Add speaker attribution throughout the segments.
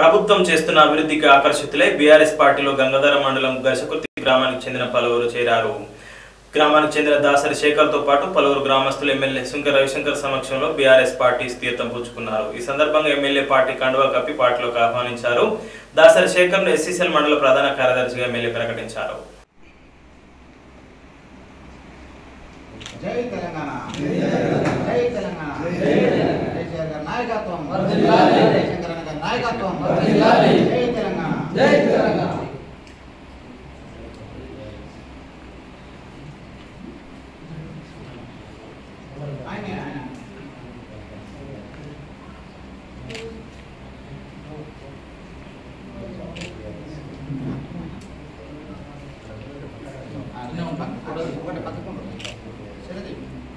Speaker 1: ప్రభుత్వం చేస్తున్న అభివృద్ధికి ఆకర్షితులై బీఆర్ఎస్ పార్టీలో గంగాధర మండలం గర్షకుర్తి గ్రామానికి చెందిన పలువురు చేరారు గ్రామానికి చెందిన దాసరి శేఖర్తో పాటు పలువురు గ్రామస్తులు ఎమ్మెల్యే శంకర్ రవిశంకర్ సమక్షంలో బీఆర్ఎస్ పార్టీ తీర్థం పుచ్చుకున్నారు ఈ సందర్భంగా ఎమ్మెల్యే పార్టీ కండువా కప్పి పార్టీలోకి ఆహ్వానించారు దాసరి శేఖర్ను ఎస్సీసీఎల్ మండల ప్రధాన కార్యదర్శిగా ఎమ్మెల్యే ప్రకటించారు
Speaker 2: జై తెలంగాణ జై తెలంగాణ జై కేసీఆర్ గారి నాయకత్వం జై శంకరన్న గారి నాయకత్వం జై తెలంగాణ
Speaker 3: జై తెలంగాణ
Speaker 2: ఆయనే ఆయన అన్నీ ఉంటాం. ఒకటి పక్కకు ఉంటుంది. సరేది.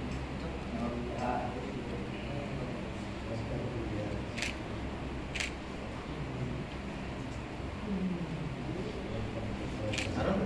Speaker 2: అరుణ్.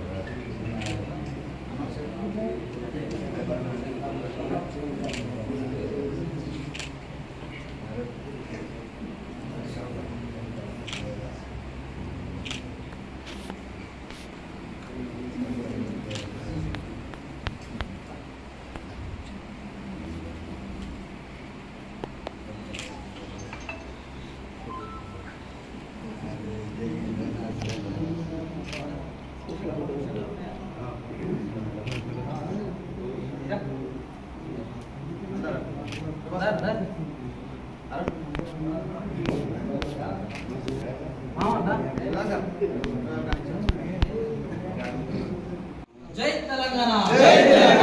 Speaker 3: జై తెలంగాణ జై తెలంగాణ